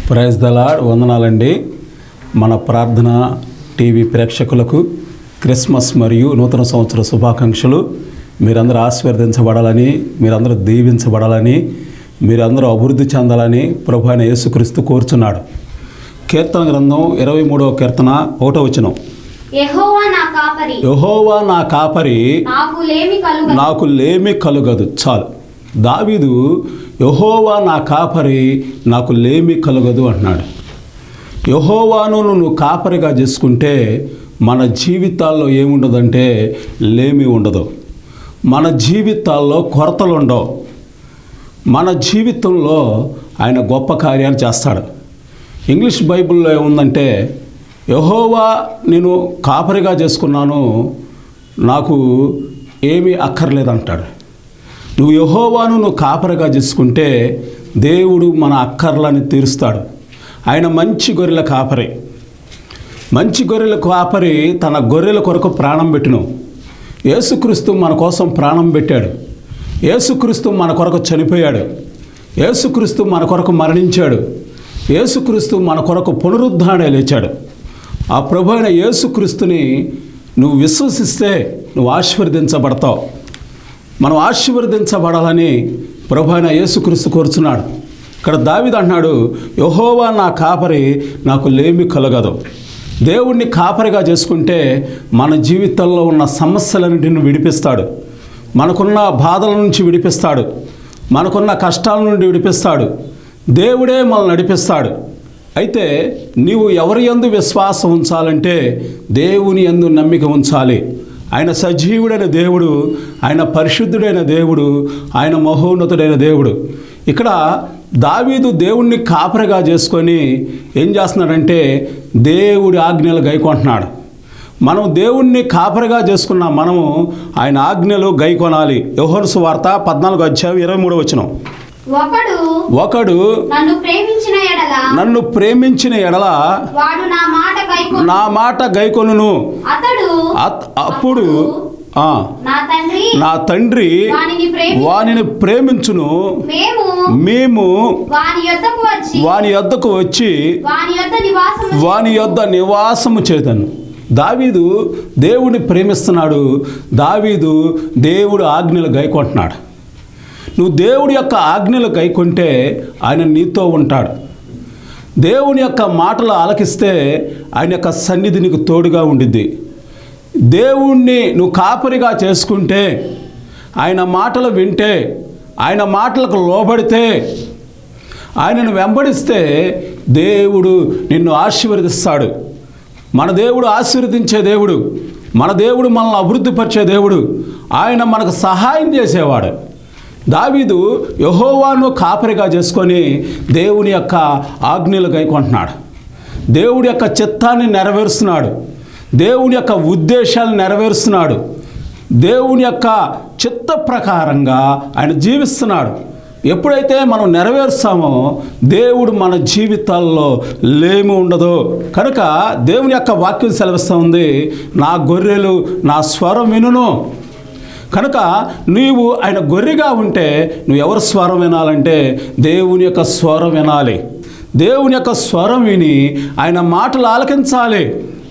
praise the Lord వందనాలండి మన ప్రార్థన టీవీ ప్రేక్షకులకు క్రిస్మస్ మరియు నూతన సంవత్సర శుభాకాంక్షలు మీరందరూ ఆశీర్వదించబడాలని మీరందరూ దీవించబడాలని మీరందరూ అభివృద్ధి చెందాలని ప్రభు అయిన యేసుక్రీస్తు కోరుచున్నాడు కీర్తన గ్రంథం ఇరవై మూడవ కీర్తన ఒకటో వచనం యెహోవా నా కాపరి యహోవా నా కాపరి నాకు లేమి కలుగదు నాకు లేమి కలుగదు చాలు దావీదు యహోవా నా కాపరి నాకు లేమి కలుగదు అంటున్నాడు యహోవాను నువ్వు కాపరిగా చేసుకుంటే మన జీవితాల్లో ఏముండదంటే లేమి ఉండదు మన జీవితాల్లో కొరతలు ఉండవు మన జీవితంలో ఆయన గొప్ప కార్యాలు చేస్తాడు ఇంగ్లీష్ బైబిల్లో ఏముందంటే యహోవా నేను కాపరిగా చేసుకున్నాను నాకు ఏమీ అక్కర్లేదంటాడు నువ్వు యహోవాను నువ్వు కాపరిగా చేసుకుంటే దేవుడు మన అక్కర్లని తీరుస్తాడు ఆయన మంచి గొర్రెల కాపరి మంచి గొర్రెల కాపరి తన గొర్రెల కొరకు ప్రాణం పెట్టును యేసుక్రీస్తు మన కోసం ప్రాణం పెట్టాడు యేసుక్రీస్తు మన కొరకు చనిపోయాడు యేసుక్రీస్తు మన కొరకు మరణించాడు యేసుక్రీస్తు మన కొరకు పునరుద్ధాడే లేచాడు ఆ ప్రభు అయిన యేసుక్రీస్తుని నువ్వు విశ్వసిస్తే నువ్వు ఆశీర్వదించబడతావు మనం ఆశీర్వదించబడాలని ప్రభు అయిన యేసుక్రీస్తు కోరుచున్నాడు ఇక్కడ దావిద అంటున్నాడు యహోవా నా కాపరి నాకు లేమి కలగదు దేవుణ్ణి కాపరిగా చేసుకుంటే మన జీవితంలో ఉన్న సమస్యలన్నింటిని విడిపిస్తాడు మనకున్న బాధల నుంచి విడిపిస్తాడు మనకున్న కష్టాల నుండి విడిపిస్తాడు దేవుడే మనల్ని నడిపిస్తాడు అయితే నీవు ఎవరి యందు విశ్వాసం ఉంచాలంటే దేవుని యందు నమ్మిక ఉంచాలి ఆయన సజీవుడైన దేవుడు ఆయన పరిశుద్ధుడైన దేవుడు ఆయన మహోన్నతుడైన దేవుడు ఇక్కడ దావీదు దేవుణ్ణి కాపరిగా చేసుకొని ఏం చేస్తున్నాడంటే దేవుడి ఆజ్ఞలు గైకొంటున్నాడు మనం దేవుణ్ణి కాపరిగా చేసుకున్న మనము ఆయన ఆజ్ఞలు గైకొనాలి యోహోను వార్త పద్నాలుగు అధ్యాయం ఇరవై మూడు వచనం ఒకడు ఒకడు నన్ను ప్రేమించిన ఎడల నన్ను ప్రేమించిన ఎడల వాడు నా మాట కైకొను నా మాట గైకొనును అతడు అత్- అప్పుడు ఆ, నా తండ్రి నా తండ్రి వానిని ప్రేమి వానిని ప్రేమించును మేము మేము వాని యొద్దకు వచ్చి వాని యొద్దకు వచ్చి వాని యొద్ద నివాసము వాని యొద్ద నివాసము చేతను దావీదు దేవుడిని ప్రేమిస్తున్నాడు దావీదు దేవుడు ఆజ్ఞలు గైకొంటున్నాడు నువ్వు దేవుడి యొక్క ఆజ్ఞలు గైకొంటే ఆయన నీతో ఉంటాడు దేవుని యొక్క మాటలు ఆలకిస్తే ఆయన యొక్క సన్నిధి నీకు తోడుగా ఉండిద్ది దేవుణ్ణి నువ్వు కాపరిగా చేసుకుంటే ఆయన మాటలు వింటే ఆయన మాటలకు లోబడితే ఆయనను వెంబడిస్తే దేవుడు నిన్ను ఆశీర్వదిస్తాడు మన దేవుడు ఆశీర్వదించే దేవుడు మన దేవుడు మనల్ని అభివృద్ధిపరిచే దేవుడు ఆయన మనకు సహాయం చేసేవాడు దావీదు యహోవాను కాపరిగా చేసుకొని దేవుని యొక్క ఆజ్ఞలు గైకొంటున్నాడు దేవుడి యొక్క చిత్తాన్ని నెరవేరుస్తున్నాడు దేవుని యొక్క ఉద్దేశాలు నెరవేరుస్తున్నాడు దేవుని యొక్క చిత్త ప్రకారంగా ఆయన జీవిస్తున్నాడు ఎప్పుడైతే మనం నెరవేరుస్తామో దేవుడు మన జీవితాల్లో లేమి ఉండదు కనుక దేవుని యొక్క వాక్యం సెలవిస్తూ ఉంది నా గొర్రెలు నా స్వరం వినును కనుక నీవు ఆయన గొర్రెగా ఉంటే నువ్వు ఎవరి స్వరం వినాలంటే దేవుని యొక్క స్వరం వినాలి దేవుని యొక్క స్వరం విని ఆయన మాటలు ఆలకించాలి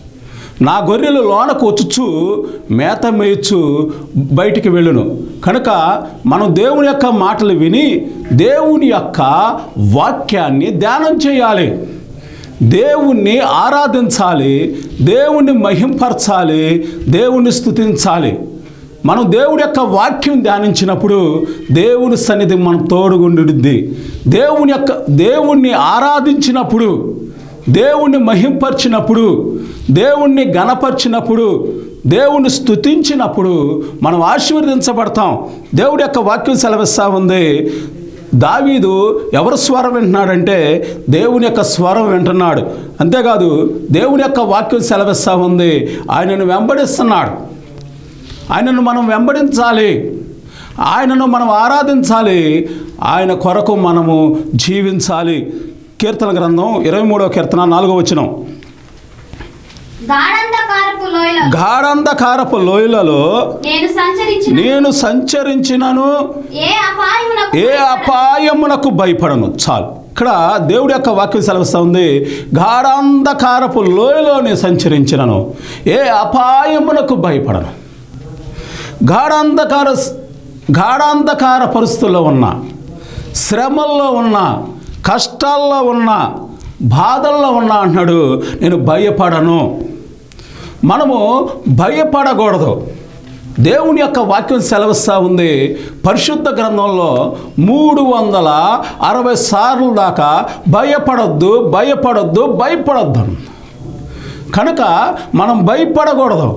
నా గొర్రెలు లోనకు వచ్చుచు మేత మేయచ్చు బయటికి వెళ్ళును కనుక మనం దేవుని యొక్క మాటలు విని దేవుని యొక్క వాక్యాన్ని ధ్యానం చేయాలి దేవుణ్ణి ఆరాధించాలి దేవుణ్ణి మహింపరచాలి దేవుణ్ణి స్తుతించాలి మనం దేవుడి యొక్క వాక్యం ధ్యానించినప్పుడు దేవుని సన్నిధి మనం తోడుగుండుద్ది దేవుని యొక్క దేవుణ్ణి ఆరాధించినప్పుడు దేవుణ్ణి మహింపరిచినప్పుడు దేవుణ్ణి గణపరిచినప్పుడు దేవుణ్ణి స్తుతించినప్పుడు మనం ఆశీర్వదించబడతాం దేవుడి యొక్క వాక్యం సెలవిస్తూ ఉంది దావీదు ఎవరు స్వరం వింటున్నాడంటే దేవుని యొక్క స్వరం వింటున్నాడు అంతేకాదు దేవుని యొక్క వాక్యం సెలవిస్తూ ఉంది ఆయనను వెంబడిస్తున్నాడు ఆయనను మనం వెంబడించాలి ఆయనను మనం ఆరాధించాలి ఆయన కొరకు మనము జీవించాలి కీర్తన గ్రంథం ఇరవై మూడవ కీర్తన నాలుగో వచనం గాఢంధకారపు లోయలో గాఢంధకారపు లోయలలో నేను సంచరించిన నేను సంచరించినను ఏ అపాయమునకు ఏ అపాయమునకు భయపడను చాలు ఇక్కడ దేవుడి యొక్క వాక్యం సెలవిస్తూ ఉంది గాఢాంధకారపు లోయలో నేను సంచరించినను ఏ అపాయమునకు భయపడను గాఢాంధకార గాఢాంధకార పరిస్థితుల్లో ఉన్నా శ్రమల్లో ఉన్నా కష్టాల్లో ఉన్నా బాధల్లో ఉన్నా అంటున్నాడు నేను భయపడను మనము భయపడకూడదు దేవుని యొక్క వాక్యం సెలవిస్తూ ఉంది పరిశుద్ధ గ్రంథంలో మూడు వందల అరవై సార్లు దాకా భయపడొద్దు భయపడొద్దు భయపడొద్దు కనుక మనం భయపడకూడదు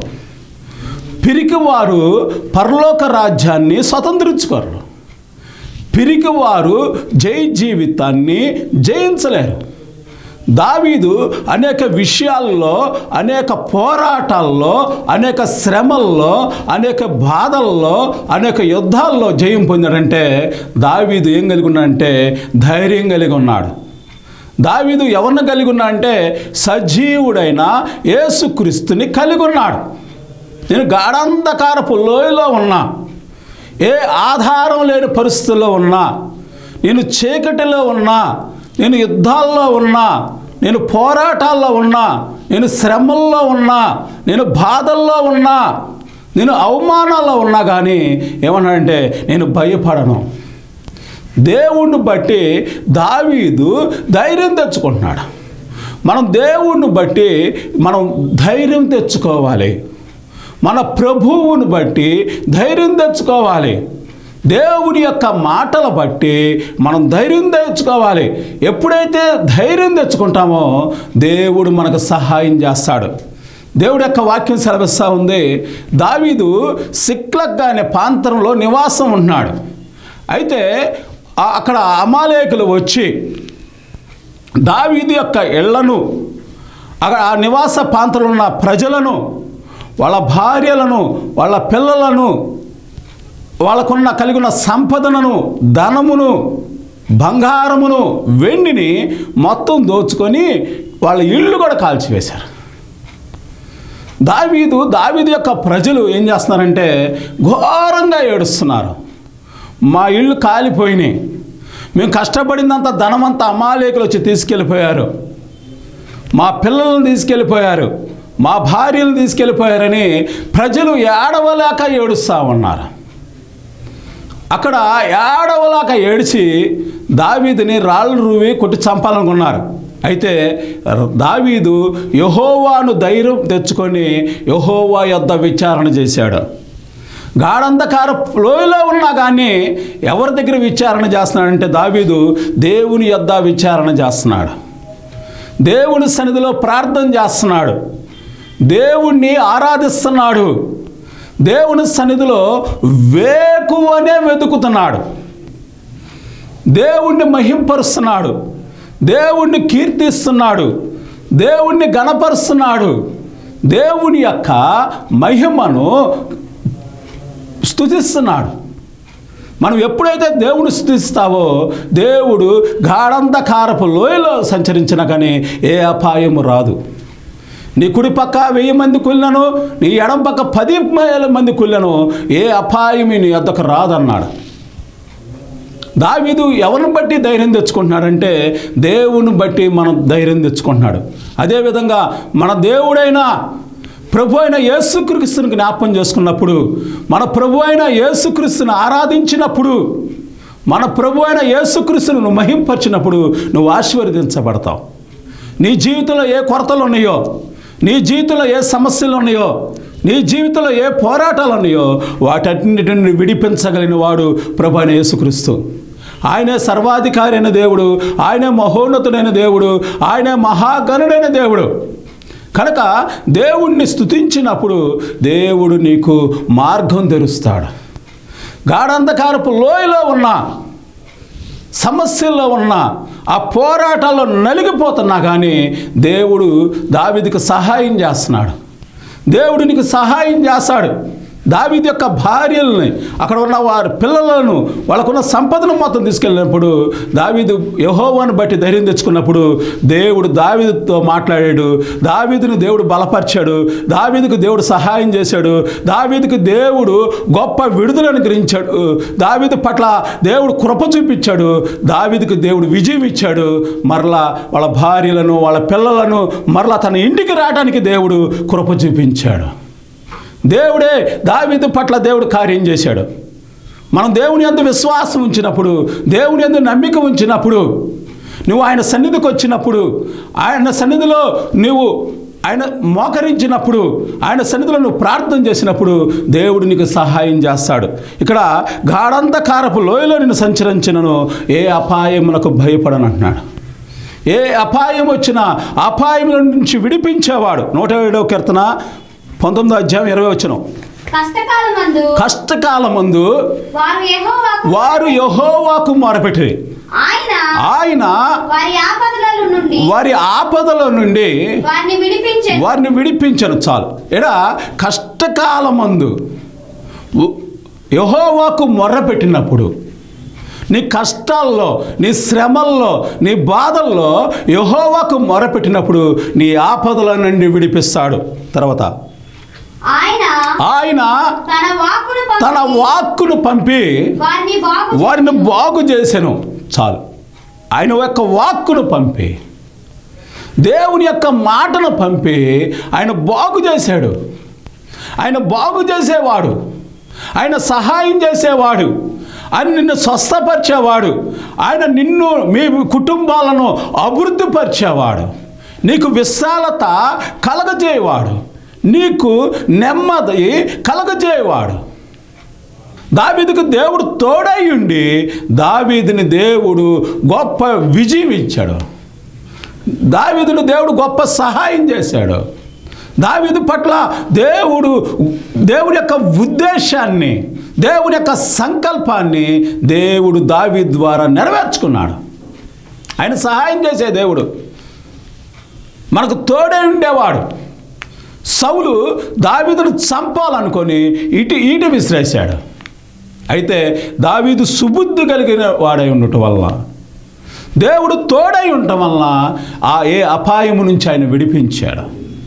పిరికివారు పరలోక రాజ్యాన్ని స్వతంత్రించుకోరు పిరికివారు జై జీవితాన్ని జయించలేరు దావీదు అనేక విషయాల్లో అనేక పోరాటాల్లో అనేక శ్రమల్లో అనేక బాధల్లో అనేక యుద్ధాల్లో జయం పొందాడంటే దావీదు ఏం కలిగి ఉన్నాడంటే ధైర్యం కలిగి ఉన్నాడు దావీదు ఎవరిని కలిగి ఉన్నా అంటే సజీవుడైన యేసుక్రీస్తుని కలిగి ఉన్నాడు నేను గాఢాంధకారపు లోయలో ఉన్నా ఏ ఆధారం లేని పరిస్థితుల్లో ఉన్నా నేను చీకటిలో ఉన్నా నేను యుద్ధాల్లో ఉన్నా నేను పోరాటాల్లో ఉన్నా నేను శ్రమల్లో ఉన్నా నేను బాధల్లో ఉన్నా నేను అవమానాల్లో ఉన్నా కానీ ఏమన్నాడంటే నేను భయపడను దేవుణ్ణి బట్టి దావీదు ధైర్యం తెచ్చుకుంటున్నాడు మనం దేవుణ్ణి బట్టి మనం ధైర్యం తెచ్చుకోవాలి మన ప్రభువుని బట్టి ధైర్యం తెచ్చుకోవాలి దేవుని యొక్క మాటల బట్టి మనం ధైర్యం తెచ్చుకోవాలి ఎప్పుడైతే ధైర్యం తెచ్చుకుంటామో దేవుడు మనకు సహాయం చేస్తాడు దేవుడి యొక్క వాక్యం సెలవిస్తూ ఉంది దావీదు సిక్లగ్ అనే ప్రాంతంలో నివాసం ఉంటున్నాడు అయితే ఆ- అక్కడ అమాలేకులు వచ్చి దావీదు యొక్క ఇళ్లను అక్కడ ఆ నివాస ప్రాంతంలో ఉన్న ప్రజలను వాళ్ళ భార్యలను వాళ్ళ పిల్లలను వాళ్ళకున్న కలిగి ఉన్న సంపదనను ధనమును బంగారమును వెండిని మొత్తం దోచుకొని వాళ్ళ ఇళ్ళు కూడా కాల్చివేశారు దావీదు దావీదు యొక్క ప్రజలు ఏం చేస్తున్నారంటే ఘోరంగా ఏడుస్తున్నారు మా ఇళ్ళు కాలిపోయినాయి మేము కష్టపడినంత ధనమంతా అమాలేకులు వచ్చి తీసుకెళ్ళిపోయారు మా పిల్లలను తీసుకెళ్ళిపోయారు మా భార్యలను తీసుకెళ్ళిపోయారని ప్రజలు ఏడవలేక ఏడుస్తూ ఉన్నారు అక్కడ ఏడవలాక ఏడిచి దావీదుని రాళ్ళు రువి కొట్టి చంపాలనుకున్నారు అయితే దావీదు యహోవాను ధైర్యం తెచ్చుకొని యహోవా యొద్ద విచారణ చేశాడు గాఢంధకార లోయలో ఉన్నా కానీ ఎవరి దగ్గర విచారణ చేస్తున్నాడంటే దావీదు దేవుని యొద్ద విచారణ చేస్తున్నాడు దేవుని సన్నిధిలో ప్రార్థన చేస్తున్నాడు దేవుణ్ణి ఆరాధిస్తున్నాడు దేవుని సన్నిధిలో వేకువనే వెతుకుతున్నాడు దేవుణ్ణి మహింపరుస్తున్నాడు దేవుణ్ణి కీర్తిస్తున్నాడు దేవుణ్ణి గణపరుస్తున్నాడు దేవుని యొక్క మహిమను స్తుతిస్తున్నాడు మనం ఎప్పుడైతే దేవుని స్థుతిస్తావో దేవుడు గాఢంధకారపు లోయలో సంచరించిన కానీ ఏ అపాయము రాదు నీ కుడి పక్క వెయ్యి మంది కుళ్ళను నీ ఎడం పక్క పది వేల మంది కుళ్ళను ఏ అపాయమి నీ వద్దకు రాదన్నాడు దావీదు ఎవరిని బట్టి ధైర్యం తెచ్చుకుంటున్నాడంటే దేవుని బట్టి మనం ధైర్యం తెచ్చుకుంటున్నాడు అదేవిధంగా మన దేవుడైన ప్రభు అయిన యేసుక్రీస్తుని జ్ఞాపం చేసుకున్నప్పుడు మన ప్రభు అయిన యేసుక్రీస్తుని ఆరాధించినప్పుడు మన ప్రభు అయిన యేసుక్రీస్తుని నువ్వు మహింపరిచినప్పుడు నువ్వు ఆశీర్వదించబడతావు నీ జీవితంలో ఏ కొరతలు ఉన్నాయో నీ జీవితంలో ఏ సమస్యలు ఉన్నాయో నీ జీవితంలో ఏ పోరాటాలు ఉన్నాయో వాటన్నిటిని విడిపించగలిగిన వాడు ప్రభు అయిన యేసుక్రీస్తు ఆయనే సర్వాధికారి అయిన దేవుడు ఆయనే మహోన్నతుడైన దేవుడు ఆయనే మహాగణుడైన దేవుడు కనుక దేవుణ్ణి స్తుతించినప్పుడు దేవుడు నీకు మార్గం తెరుస్తాడు గాఢంధకారపు లోయలో ఉన్న సమస్యల్లో ఉన్న ఆ పోరాటాల్లో నలిగిపోతున్నా కానీ దేవుడు దావిదికి సహాయం చేస్తున్నాడు దేవుడు నీకు సహాయం చేస్తాడు దావీదు యొక్క భార్యల్ని అక్కడ ఉన్న వారి పిల్లలను వాళ్ళకున్న సంపదను మొత్తం తీసుకెళ్ళినప్పుడు దావీదు యహోవాను బట్టి ధైర్యం తెచ్చుకున్నప్పుడు దేవుడు దావీదుతో మాట్లాడాడు దావీదుని దేవుడు బలపరిచాడు దావీదుకు దేవుడు సహాయం చేశాడు దావీదుకు దేవుడు గొప్ప విడుదలను గ్రహించాడు దావీదు పట్ల దేవుడు కృప చూపించాడు దావీదుకు దేవుడు విజయం ఇచ్చాడు మరలా వాళ్ళ భార్యలను వాళ్ళ పిల్లలను మరలా తన ఇంటికి రావడానికి దేవుడు కృప చూపించాడు దేవుడే దావీదు పట్ల దేవుడు కార్యం చేశాడు మనం దేవుని అందు విశ్వాసం ఉంచినప్పుడు దేవుని అందు నమ్మిక ఉంచినప్పుడు నువ్వు ఆయన సన్నిధికి వచ్చినప్పుడు ఆయన సన్నిధిలో నువ్వు ఆయన మోకరించినప్పుడు ఆయన సన్నిధిలో నువ్వు ప్రార్థన చేసినప్పుడు దేవుడు నీకు సహాయం చేస్తాడు ఇక్కడ గాఢంధకారపు లోయలో నేను సంచరించినను ఏ అపాయమునకు భయపడను అంటున్నాడు ఏ అపాయం వచ్చినా అపాయముల నుంచి విడిపించేవాడు నూట ఏడవ కీర్తన పంతొమ్మిదో అధ్యాయం ఇరవై వచ్చిన కష్టకాలమందు కష్టకాలమందు వారు యెహోవాకు వారు యహోవాకు మొరపెట్టి ఆయన ఆయన వారి ఆపదల నుండి వారి ఆపదల నుండి వారిని విడిపించే వారిని విడిపించను చాలు ఎడ కష్టకాలమందు ఉ- యెహోవాకు మొర్రపెట్టినప్పుడు నీ కష్టాల్లో నీ శ్రమల్లో నీ బాధల్లో యెహోవాకు మొరపెట్టినప్పుడు నీ ఆపదల నుండి విడిపిస్తాడు తర్వాత ఆయన ఆయన తన వాక్కును పంపి తన వాక్కును పంపి వారిని బాగు వారిని బాగు చేసెను చాలు ఆయన యొక్క వాక్కును పంపి దేవుని యొక్క మాటను పంపి ఆయన బాగు చేశాడు ఆయన బాగు చేసేవాడు ఆయన సహాయం చేసేవాడు ఆయన నిన్ను స్వస్థపరిచేవాడు ఆయన నిన్ను మీ కుటుంబాలను అభివృద్ధిపరిచేవాడు నీకు విశాలత కలగజేయవాడు నీకు నెమ్మది కలగజేయవాడు దావీదుకు దేవుడు తోడై ఉండి దావీదుని దేవుడు గొప్ప విజయం ఇచ్చాడు దావీదును దేవుడు గొప్ప సహాయం చేశాడు దావీదు పట్ల దేవుడు దేవుడి యొక్క ఉద్దేశాన్ని దేవుని యొక్క సంకల్పాన్ని దేవుడు దావీ ద్వారా నెరవేర్చుకున్నాడు ఆయన సహాయం చేసే దేవుడు మనకు తోడే ఉండేవాడు సౌలు దావీదును చంపాలనుకొని ఇటు ఈట విసిరేశాడు అయితే దావీదు సుబుద్ధి కలిగిన వాడై ఉండటం వల్ల దేవుడు తోడై ఉండటం వలన ఆ ఏ అపాయము నుంచి ఆయన విడిపించాడు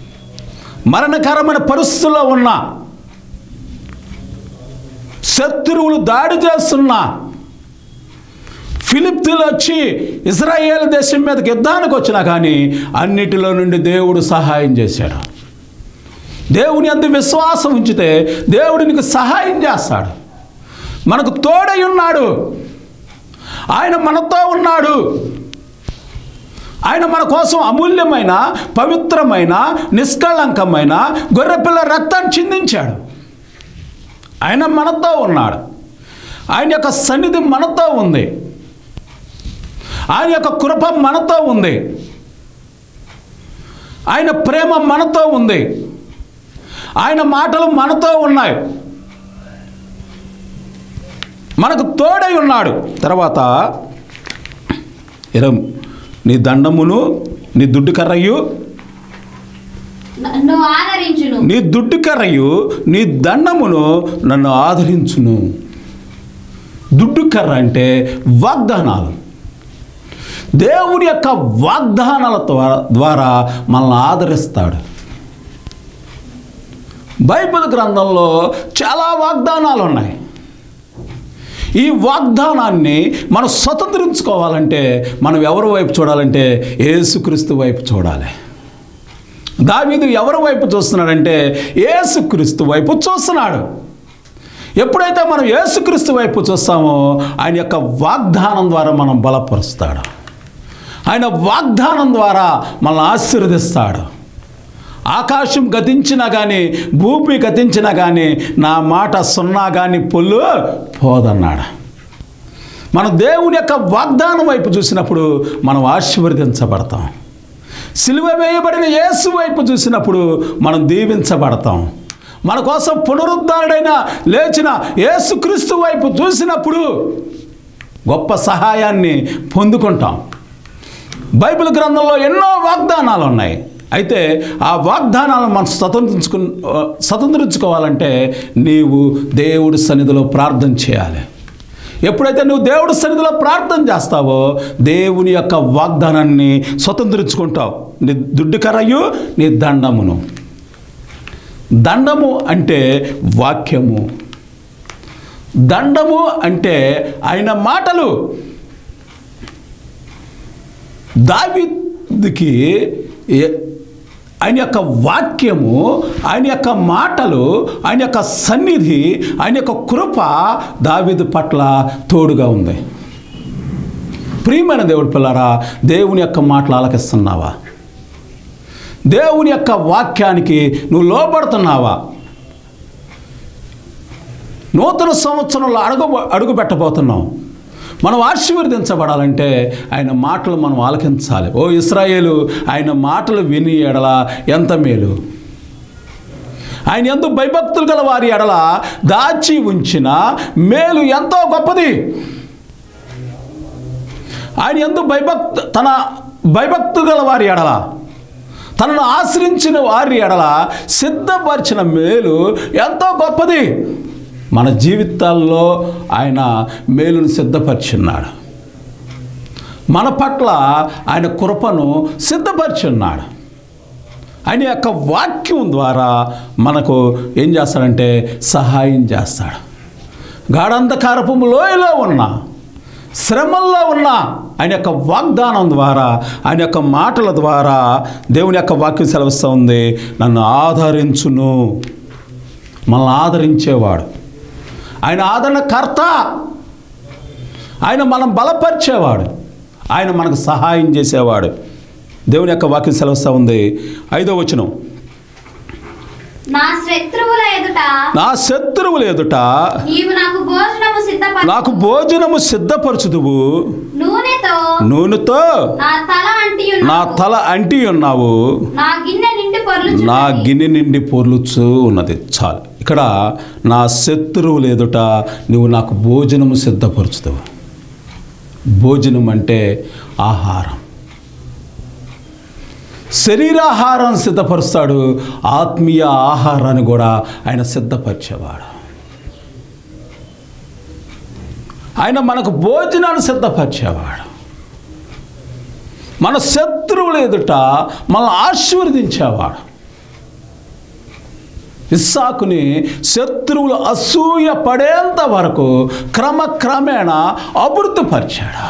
మరణకరమైన పరిస్థితుల్లో ఉన్న శత్రువులు దాడి చేస్తున్నా ఫిలిప్తీలు వచ్చి ఇజ్రాయేల్ దేశం మీదకి యుద్ధానికి వచ్చినా కానీ అన్నిటిలో నుండి దేవుడు సహాయం చేశాడు దేవుని అందు విశ్వాసం ఉంచితే దేవుడు నీకు సహాయం చేస్తాడు మనకు తోడై ఉన్నాడు ఆయన మనతో ఉన్నాడు ఆయన మన కోసం అమూల్యమైన పవిత్రమైన నిష్కళంకమైన గొర్రెపిల్ల రక్తాన్ని చిందించాడు ఆయన మనతో ఉన్నాడు ఆయన యొక్క సన్నిధి మనతో ఉంది ఆయన యొక్క కృప మనతో ఉంది ఆయన ప్రేమ మనతో ఉంది ఆయన మాటలు మనతో ఉన్నాయి మనకు తోడై ఉన్నాడు తర్వాత ఇరం నీ దండమును నీ దుడ్డు కర్రయ్యు నన్ను ఆదరించును నీ దుడ్డు కర్రయు నీ దండమును నన్ను ఆదరించును దుడ్డు కర్ర అంటే వాగ్దానాలు దేవుడి యొక్క వాగ్దానాల ద్వారా ద్వారా మనల్ని ఆదరిస్తాడు బైబిల్ గ్రంథంలో చాలా వాగ్దానాలు ఉన్నాయి ఈ వాగ్దానాన్ని మనం స్వతంత్రించుకోవాలంటే మనం ఎవరి వైపు చూడాలంటే యేసుక్రీస్తు వైపు చూడాలి దావీదు ఎవరి వైపు చూస్తున్నాడంటే యేసుక్రీస్తు వైపు చూస్తున్నాడు ఎప్పుడైతే మనం యేసుక్రీస్తు వైపు చూస్తామో ఆయన యొక్క వాగ్దానం ద్వారా మనం బలపరుస్తాడు ఆయన వాగ్దానం ద్వారా మనల్ని ఆశీర్వదిస్తాడు ఆకాశం గతించినా కానీ భూమి గతించినా కానీ నా మాట సున్నా కానీ పొల్లు పోదన్నాడు మన దేవుని యొక్క వాగ్దానం వైపు చూసినప్పుడు మనం ఆశీర్వదించబడతాం సిలువ వేయబడిన యేసు వైపు చూసినప్పుడు మనం దీవించబడతాం మన కోసం పునరుద్ధరణైన లేచిన యేసుక్రీస్తు వైపు చూసినప్పుడు గొప్ప సహాయాన్ని పొందుకుంటాం బైబిల్ గ్రంథంలో ఎన్నో వాగ్దానాలు ఉన్నాయి అయితే ఆ వాగ్దానాలను మనం స్వతంత్రించుకు స్వతంత్రించుకోవాలంటే నీవు దేవుడి సన్నిధిలో ప్రార్థన చేయాలి ఎప్పుడైతే నువ్వు దేవుడి సన్నిధిలో ప్రార్థన చేస్తావో దేవుని యొక్క వాగ్దానాన్ని స్వతంత్రించుకుంటావు నీ దుడ్డు కరయు నీ దండమును దండము అంటే వాక్యము దండము అంటే ఆయన మాటలు దావిదికి ఏ- ఆయన యొక్క వాక్యము ఆయన యొక్క మాటలు ఆయన యొక్క సన్నిధి ఆయన యొక్క కృప దావిదు పట్ల తోడుగా ఉంది ప్రియమైన దేవుడి పిల్లారా దేవుని యొక్క మాటలు ఆలకిస్తున్నావా దేవుని యొక్క వాక్యానికి నువ్వు లోపడుతున్నావా నూతన సంవత్సరంలో అడుగు అడుగు పెట్టబోతున్నాం మనం ఆశీర్వదించబడాలంటే ఆయన మాటలు మనం ఆలకించాలి ఓ ఇస్రాయేలు ఆయన మాటలు విని ఎడల ఎంత మేలు ఆయన ఎందు భయభక్తులు గల వారి ఎడల దాచి ఉంచిన మేలు ఎంతో గొప్పది ఆయన ఎందు భయభక్తు తన భయభక్తు గల వారి ఎడల తనను ఆశ్రయించిన వారి ఎడల సిద్ధపరిచిన మేలు ఎంతో గొప్పది మన జీవితాల్లో ఆయన మేలును సిద్ధపరిచున్నాడు మన పట్ల ఆయన కృపను సిద్ధపరిచున్నాడు ఆయన యొక్క వాక్యం ద్వారా మనకు ఏం చేస్తాడంటే సహాయం చేస్తాడు గాఢంధకారపు లోయలో ఉన్న శ్రమల్లో ఉన్న ఆయన యొక్క వాగ్దానం ద్వారా ఆయన యొక్క మాటల ద్వారా దేవుని యొక్క వాక్యం సెలవిస్తూ ఉంది నన్ను ఆదరించును మనల్ని ఆదరించేవాడు ఆయన ఆదరణకర్త ఆయన మనం బలపరిచేవాడు ఆయన మనకు సహాయం చేసేవాడు దేవుని యొక్క వాక్యం సెలవిస్తూ ఉంది ఐదో వచనం నా శత్రువుల ఎదుట నా శత్రువులు ఎదుట నీవు నాకు భోజనము సిద్ధపరచు నాకు భోజనము సిద్ధపరచుదువు నూనెతో నూనెతో నా తల అంటి నా తల అంటి ఉన్నావు నా గిన్నె నిండి పొర్లుచు నా గిన్నె నిండి పొర్లుచు ఉన్నది చాలు ఇక్కడ నా శత్రువులు ఎదుట నువ్వు నాకు భోజనము సిద్ధపరచుతావు భోజనం అంటే ఆహారం శరీరాహారం సిద్ధపరుస్తాడు ఆత్మీయ ఆహారాన్ని కూడా ఆయన సిద్ధపరిచేవాడు ఆయన మనకు భోజనాన్ని సిద్ధపరిచేవాడు మన శత్రువుల ఎదుట మనల్ని ఆశీర్వదించేవాడు ఇస్సాకుని శత్రువులు అసూయ పడేంత వరకు క్రమక్రమేణా అభివృద్ధిపరిచాడు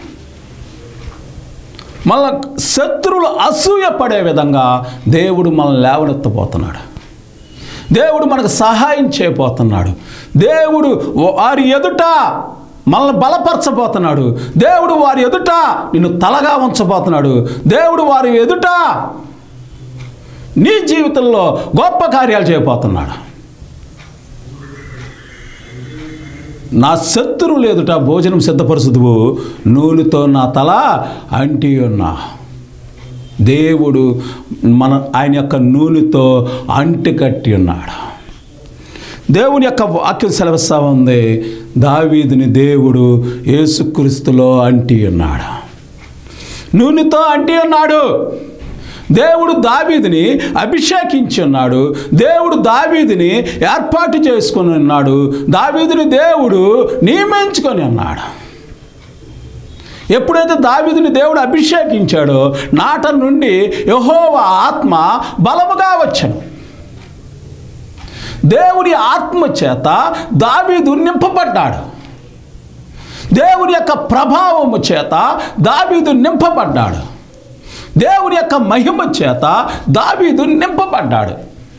మళ్ళా శత్రువులు అసూయ పడే విధంగా దేవుడు మనల్ని లేవనెత్తబోతున్నాడు దేవుడు మనకు సహాయం చేయబోతున్నాడు దేవుడు వారి ఎదుట మనల్ని బలపరచబోతున్నాడు దేవుడు వారి ఎదుట నిన్ను తలగా ఉంచబోతున్నాడు దేవుడు వారి ఎదుట నీ జీవితంలో గొప్ప కార్యాలు చేయబోతున్నాడు నా శత్రువులు ఎదుట భోజనం సిద్ధపరుచుదువు నూనెతో నా తల అంటి ఉన్నా దేవుడు మన ఆయన యొక్క నూనెతో అంటి కట్టి ఉన్నాడు దేవుని యొక్క వాక్యం సెలవిస్తా ఉంది దావీదుని దేవుడు యేసుక్రీస్తులో అంటి ఉన్నాడు నూనెతో అంటి ఉన్నాడు దేవుడు దావీదిని అభిషేకించి ఉన్నాడు దేవుడు దావీదిని ఏర్పాటు చేసుకొని ఉన్నాడు దావీదిని దేవుడు నియమించుకొని ఉన్నాడు ఎప్పుడైతే దావీదుని దేవుడు అభిషేకించాడో నాట నుండి యహోవ ఆత్మ బలముగా వచ్చాను దేవుని ఆత్మ చేత దావీదు నింపబడ్డాడు దేవుని యొక్క ప్రభావము చేత దావీదు నింపబడ్డాడు దేవుని యొక్క మహిమ చేత దావీదు నింపబడ్డాడు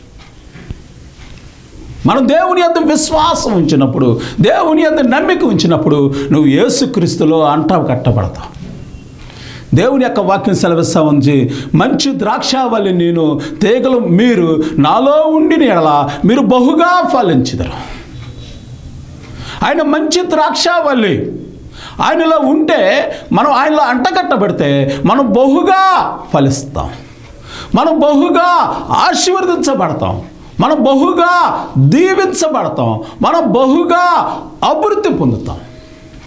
మనం దేవుని యొక్క విశ్వాసం ఉంచినప్పుడు దేవుని యొక్క నమ్మిక ఉంచినప్పుడు నువ్వు యేసుక్రీస్తులో అంట కట్టబడతావు దేవుని యొక్క వాక్యం సెలవిస్తా ఉంది మంచి ద్రాక్షావల్లి నేను తీగలు మీరు నాలో ఉండి ఎడల మీరు బహుగా ఫలించుదరు ఆయన మంచి ద్రాక్షావల్లి ఆయనలో ఉంటే మనం ఆయనలో అంటకట్టబడితే మనం బహుగా ఫలిస్తాం మనం బహుగా ఆశీర్వదించబడతాం మనం బహుగా దీవించబడతాం మనం బహుగా అభివృద్ధి పొందుతాం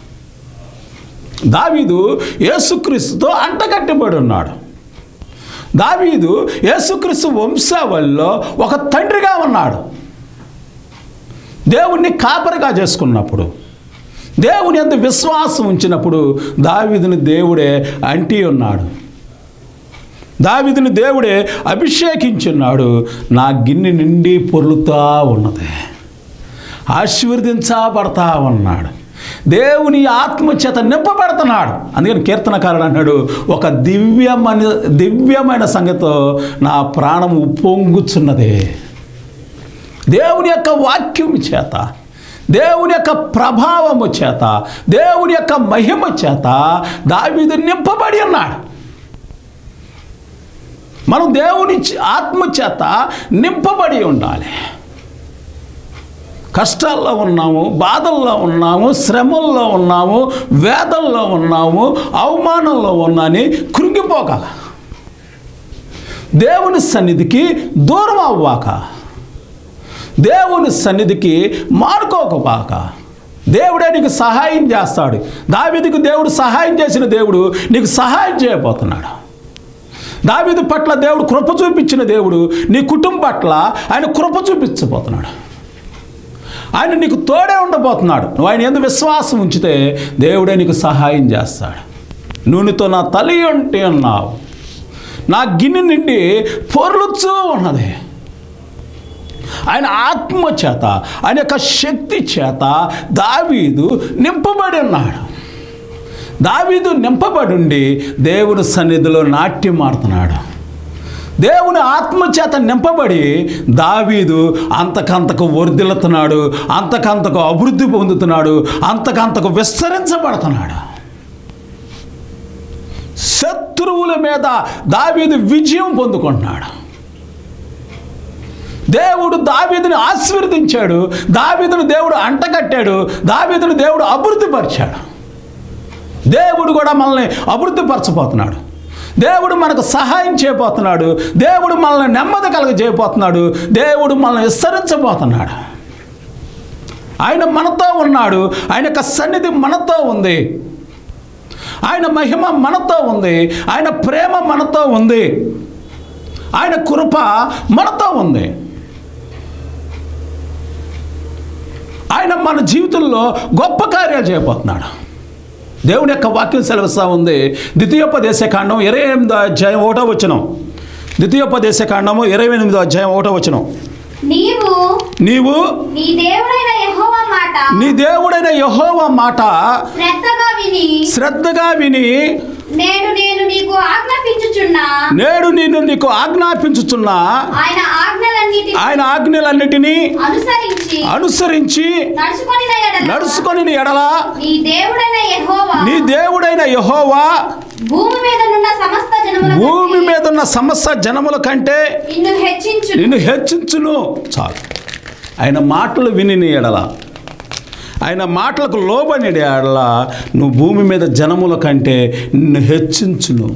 దావీదు యేసుక్రీస్తుతో అంటకట్టబడి ఉన్నాడు దావీదు యేసుక్రీస్తు వంశావళిలో ఒక తండ్రిగా ఉన్నాడు దేవుణ్ణి కాపరిగా చేసుకున్నప్పుడు దేవుని ఎంత విశ్వాసం ఉంచినప్పుడు దావీదుని దేవుడే అంటి ఉన్నాడు దావీదుని దేవుడే అభిషేకించున్నాడు నా గిన్నె నిండి పొర్లుతా ఉన్నది ఆశీర్వదించబడతా ఉన్నాడు దేవుని ఆత్మ చేత నింపబడుతున్నాడు అందుకని కీర్తనకారుడు అన్నాడు ఒక దివ్యమైన దివ్యమైన సంగతితో నా ప్రాణం ఉప్పొంగుచున్నదే దేవుని యొక్క వాక్యం చేత దేవుని యొక్క ప్రభావము చేత దేవుని యొక్క మహిమ చేత దావీదు నింపబడి ఉన్నాడు మనం దేవుని చ- ఆత్మ చేత నింపబడి ఉండాలి కష్టాల్లో ఉన్నాము బాధల్లో ఉన్నాము శ్రమల్లో ఉన్నాము వేదల్లో ఉన్నాము అవమానంలో ఉన్నాని కృంగిపోక దేవుని సన్నిధికి దూరం అవ్వాక దేవుని సన్నిధికి మారుకోకపాక దేవుడే నీకు సహాయం చేస్తాడు దావీదుకు దేవుడు సహాయం చేసిన దేవుడు నీకు సహాయం చేయబోతున్నాడు దావీదు పట్ల దేవుడు కృప చూపించిన దేవుడు నీ కుటుంబం పట్ల ఆయన కృప చూపించబోతున్నాడు ఆయన నీకు తోడే ఉండబోతున్నాడు నువ్వు ఆయన ఎందు విశ్వాసం ఉంచితే దేవుడే నీకు సహాయం చేస్తాడు నూనెతో నా తలి ఉంటే అన్నావు నా గిన్నె నిండి పొర్లుచూ ఉన్నది ఆయన ఆత్మ చేత ఆయన యొక్క శక్తి చేత దావీదు నింపబడి ఉన్నాడు దావీదు నింపబడి ఉండి దేవుని సన్నిధిలో నాట్యం ఆడుతున్నాడు దేవుని ఆత్మ చేత నింపబడి దావీదు అంతకంతకు వర్ధిల్లుతున్నాడు అంతకంతకు అభివృద్ధి పొందుతున్నాడు అంతకంతకు విస్తరించబడుతున్నాడు శత్రువుల మీద దావీదు విజయం పొందుకుంటున్నాడు దేవుడు దావీదుని ఆశీర్వదించాడు దావీదును దేవుడు అంటకట్టాడు దావీదును దేవుడు అభివృద్ధిపరిచాడు దేవుడు కూడా మనల్ని అభివృద్ధిపరచబోతున్నాడు దేవుడు మనకు సహాయం చేయబోతున్నాడు దేవుడు మనల్ని నెమ్మది కలగ చేయబోతున్నాడు దేవుడు మనల్ని విస్తరించబోతున్నాడు ఆయన మనతో ఉన్నాడు ఆయన యొక్క సన్నిధి మనతో ఉంది ఆయన మహిమ మనతో ఉంది ఆయన ప్రేమ మనతో ఉంది ఆయన కృప మనతో ఉంది ఆయన మన జీవితంలో గొప్ప కార్యాలు చేయబోతున్నాడు దేవుని యొక్క వాక్యం సెలవిస్తూ ఉంది ద్వితీయోపదేశ కాండం ఇరవై ఎనిమిదో అధ్యాయం ఒకటో వచనం ద్వితీయోపదేశ కాండము ఇరవై ఎనిమిదో అధ్యాయం ఒకటో వచనం నీవు నీవు నీ దేవుడైన యెహోవా మాట నీ దేవుడైన యహోవ మాట శ్రద్ధగా విని శ్రద్ధగా విని నేడు నేను నీకు ఆజ్ఞాపించుచున్నా నేడు నేను నీకు ఆజ్ఞాపించుచున్నా ఆయన ఆజ్ఞలన్నిటిని ఆయన ఆజ్ఞలన్నిటినీ అనుసరించి అనుసరించి నడుచుకొని నడుచుకొని నీ ఎడల నీ దేవుడైన యెహోవా నీ దేవుడైన యహోవా భూమి మీద నున్న సమస్త జనముల భూమి కంటే మీద ఉన్న సమస్త జనముల కంటే నిన్ను హెచ్చించు నిన్ను హెచ్చించును చాలు ఆయన మాటలు విని నీ ఎడల ఆయన మాటలకు లోబడి ఎడల నువ్వు భూమి మీద జనముల కంటే నిన్ను హెచ్చించును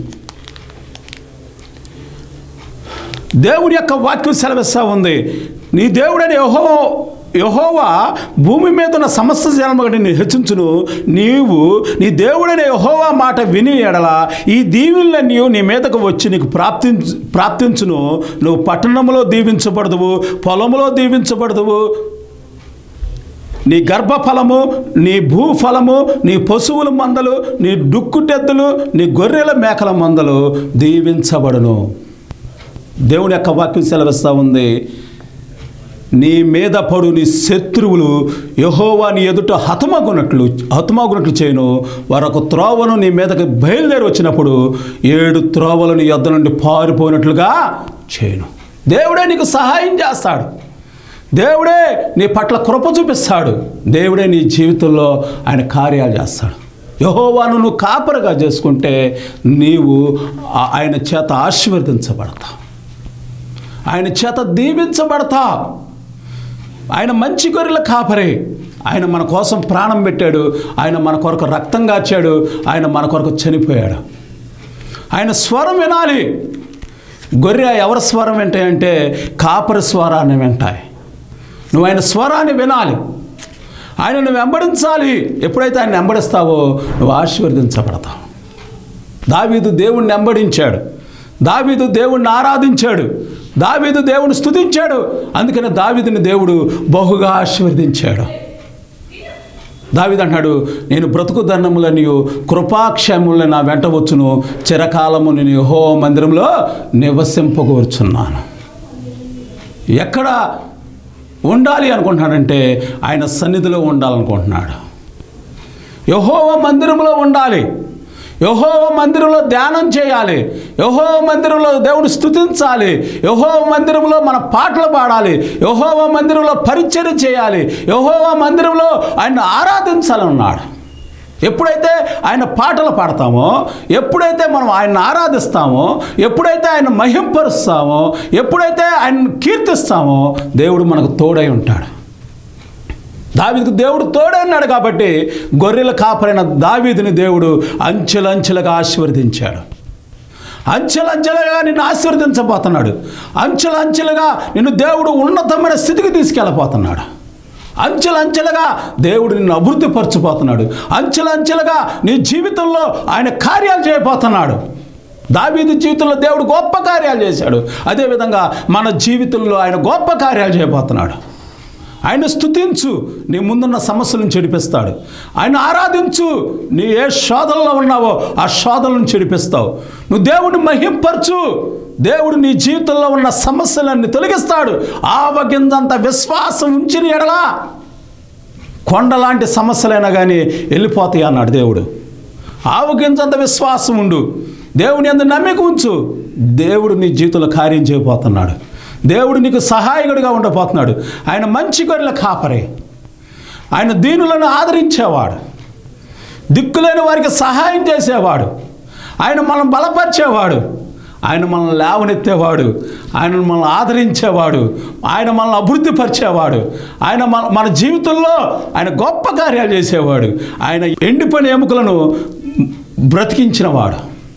దేవుడి యొక్క వాక్యం సెలవిస్తూ ఉంది నీ దేవుడని యహో యహోవా భూమి మీద ఉన్న సమస్త జన్మ నిన్ను హెచ్చించును నీవు నీ దేవుడైన యహోవా మాట విని ఎడల ఈ దీవులన్నీ నీ మీదకు వచ్చి నీకు ప్రాప్తించు ప్రాప్తించును నువ్వు పట్టణంలో దీవించబడదువు పొలంలో దీవించబడదువు నీ గర్భఫలము నీ భూఫలము నీ పశువుల మందలు నీ డుక్కుటెద్దులు నీ గొర్రెల మేకల మందలు దీవించబడును దేవుని యొక్క వాక్యం సెలవిస్తూ ఉంది నీ మీద పడు నీ శత్రువులు యహోవా నీ ఎదుట హతమగునట్లు హతమగునట్లు చేయను వారొక త్రోవను నీ మీదకి బయలుదేరి వచ్చినప్పుడు ఏడు త్రోవలు నీ యొద్ద నుండి పారిపోయినట్లుగా చేయను దేవుడే నీకు సహాయం చేస్తాడు దేవుడే నీ పట్ల కృప చూపిస్తాడు దేవుడే నీ జీవితంలో ఆయన కార్యాలు చేస్తాడు యహోవాను నువ్వు కాపరిగా చేసుకుంటే నీవు ఆ- ఆయన చేత ఆశీర్వదించబడతావు ఆయన చేత దీవించబడతావు ఆయన మంచి గొర్రెల కాపరి ఆయన మన కోసం ప్రాణం పెట్టాడు ఆయన మన కొరకు రక్తం కాచాడు ఆయన మన కొరకు చనిపోయాడు ఆయన స్వరం వినాలి గొర్రె ఎవరి స్వరం వింటాయంటే కాపరి స్వరాన్ని వింటాయి నువ్వు ఆయన స్వరాన్ని వినాలి ఆయనను వెంబడించాలి ఎప్పుడైతే ఆయన వెంబడిస్తావో నువ్వు ఆశీర్వదించబడతావు దావీదు దేవుణ్ణి వెంబడించాడు దావీదు దేవుణ్ణి ఆరాధించాడు దావీదు దేవుని స్తుతించాడు అందుకని దావీదుని దేవుడు బహుగా ఆశీర్వదించాడు దావీదు అంటాడు నేను బ్రతుకు దండములనియు కృపాక్షేములను నా వెంట వచ్చును చిరకాలము నేను యెహో మందిరంలో నివసింపకూర్చున్నాను ఎక్కడ ఉండాలి అనుకుంటున్నాడంటే ఆయన సన్నిధిలో ఉండాలనుకుంటున్నాడు యహోవ మందిరంలో ఉండాలి యహోవ మందిరంలో ధ్యానం చేయాలి యహోవ మందిరంలో దేవుని స్తుతించాలి యహోవ మందిరంలో మన పాటలు పాడాలి యహోవ మందిరంలో పరిచయం చేయాలి యహోవ మందిరంలో ఆయన ఆరాధించాలన్నాడు ఎప్పుడైతే ఆయన పాటలు పాడతామో ఎప్పుడైతే మనం ఆయన ఆరాధిస్తామో ఎప్పుడైతే ఆయన మహింపరుస్తామో ఎప్పుడైతే ఆయన కీర్తిస్తామో దేవుడు మనకు తోడై ఉంటాడు దావీదుకు దేవుడు తోడన్నాడు కాబట్టి గొర్రెల కాపరైన దావీదుని దేవుడు అంచెలంచెలుగా ఆశీర్వదించాడు అంచెలంచెలుగా నిన్ను ఆశీర్వదించబోతున్నాడు అంచెలంచెలుగా నిన్ను దేవుడు ఉన్నతమైన స్థితికి తీసుకెళ్ళబోతున్నాడు అంచెలంచెలుగా దేవుడు నిన్ను అభివృద్ధి పరచబోతున్నాడు అంచెలంచెలుగా నీ జీవితంలో ఆయన కార్యాలు చేయబోతున్నాడు దావీదు జీవితంలో దేవుడు గొప్ప కార్యాలు చేశాడు అదేవిధంగా మన జీవితంలో ఆయన గొప్ప కార్యాలు చేయబోతున్నాడు ఆయన స్తుతించు నీ ముందున్న సమస్యలను చెడిపిస్తాడు ఆయన ఆరాధించు నీ ఏ శోధనలో ఉన్నావో ఆ శోధనలను చెడిపిస్తావు నువ్వు దేవుడిని మహింపరచు దేవుడు నీ జీవితంలో ఉన్న సమస్యలన్నీ తొలగిస్తాడు ఆవగిందంత విశ్వాసం ఉంచిన ఎడలా కొండలాంటి సమస్యలైనా కానీ వెళ్ళిపోతాయి అన్నాడు దేవుడు ఆవగించంత విశ్వాసం ఉండు దేవుని అందు నమ్మిక ఉంచు దేవుడు నీ జీవితంలో కార్యం చేయబోతున్నాడు దేవుడు నీకు సహాయకుడిగా ఉండబోతున్నాడు ఆయన మంచి గొర్రెల కాపరే ఆయన దీనులను ఆదరించేవాడు దిక్కులేని వారికి సహాయం చేసేవాడు ఆయన మనం బలపరిచేవాడు ఆయన మనల్ని లేవనెత్తేవాడు ఆయన మనల్ని ఆదరించేవాడు ఆయన మనల్ని అభివృద్ధి పరిచేవాడు ఆయన మన మన జీవితంలో ఆయన గొప్ప కార్యాలు చేసేవాడు ఆయన ఎండిపోయిన ఎముకలను బ్రతికించినవాడు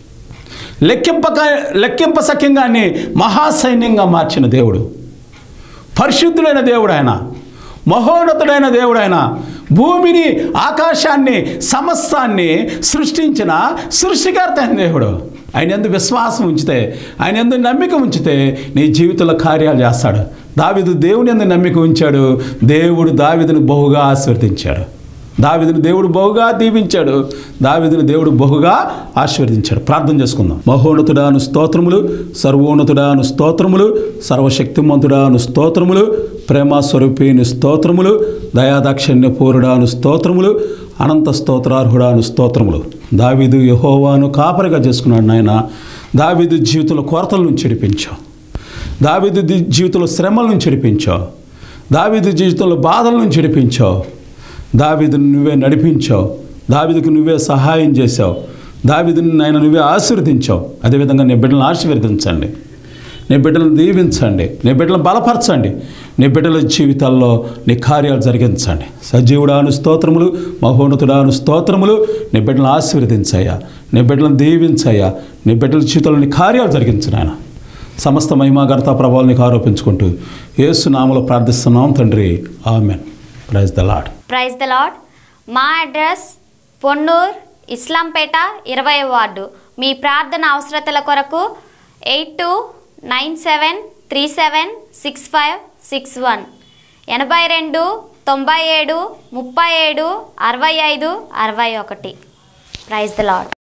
లెక్కింపక లెక్కింప సఖ్యంగాన్ని మహాసైన్యంగా మార్చిన దేవుడు పరిశుద్ధుడైన దేవుడు ఆయన మహోన్నతుడైన దేవుడు ఆయన భూమిని ఆకాశాన్ని సమస్తాన్ని సృష్టించిన సృష్టికర్త అయిన దేవుడు ఆయన ఎందు విశ్వాసం ఉంచితే ఆయన ఎందు నమ్మిక ఉంచితే నీ జీవితంలో కార్యాలు చేస్తాడు దావిదు దేవుని ఎందు నమ్మిక ఉంచాడు దేవుడు దావిదుని బహుగా ఆశీర్వదించాడు దావిదుని దేవుడు బహుగా దీవించాడు దావిదుని దేవుడు బహుగా ఆశీర్వదించాడు ప్రార్థన చేసుకుందాం మహోన్నతుడాను స్తోత్రములు సర్వోన్నతుడాను స్తోత్రములు సర్వశక్తిమంతుడాను స్తోత్రములు ప్రేమ స్వరూపిని స్తోత్రములు దయాదాక్షిణ్య పూరుడాను స్తోత్రములు అనంత స్తోత్రార్హుడాను స్తోత్రములు దావీదు యహోవాను కాపరిగా చేసుకున్నాడు నాయన దావీదు జీవితంలో కొరతల నుంచి చెడిపించావు దావీదు ది- జీవితంలో శ్రమల నుంచి చెడిపించావు దావీదు జీవితంలో బాధల నుంచి చెడిపించావు దావీదుని నువ్వే నడిపించావు దావీదుకు నువ్వే సహాయం చేశావు దావీదుని ఆయన నువ్వే ఆశీర్వదించావు అదేవిధంగా నీ బిడ్డలను ఆశీర్వదించండి నీ బిడ్డలను దీవించండి నీ బిడ్డలను బలపరచండి నీ బిడ్డల జీవితాల్లో నీ కార్యాలు జరిగించండి సజీవుడాను స్తోత్రములు మహోన్నతుడాను స్తోత్రములు నీ బిడ్డలను ఆశీర్వదించయ్యా నీ బిడ్డలను దీవించయ్యా నీ బిడ్డల జీవితంలో నీ కార్యాలు జరిగించు నాయన సమస్త మహిమాగర్త ప్రభావాలు నీకు ఆరోపించుకుంటూ యేసు నామలో ప్రార్థిస్తున్నాం తండ్రి amen praise the lord praise the lord మా అడ్రస్ పొన్నూర్ ఇస్లాంపేట ఇరవై వార్డు మీ ప్రార్థన అవసరతల కొరకు eight two nine seven three seven six five six one ఎనభై రెండు తొంభై ఏడు ముప్పై ఏడు అరవై ఐదు అరవై ఒకటి ప్రైజ్ ద లాడ్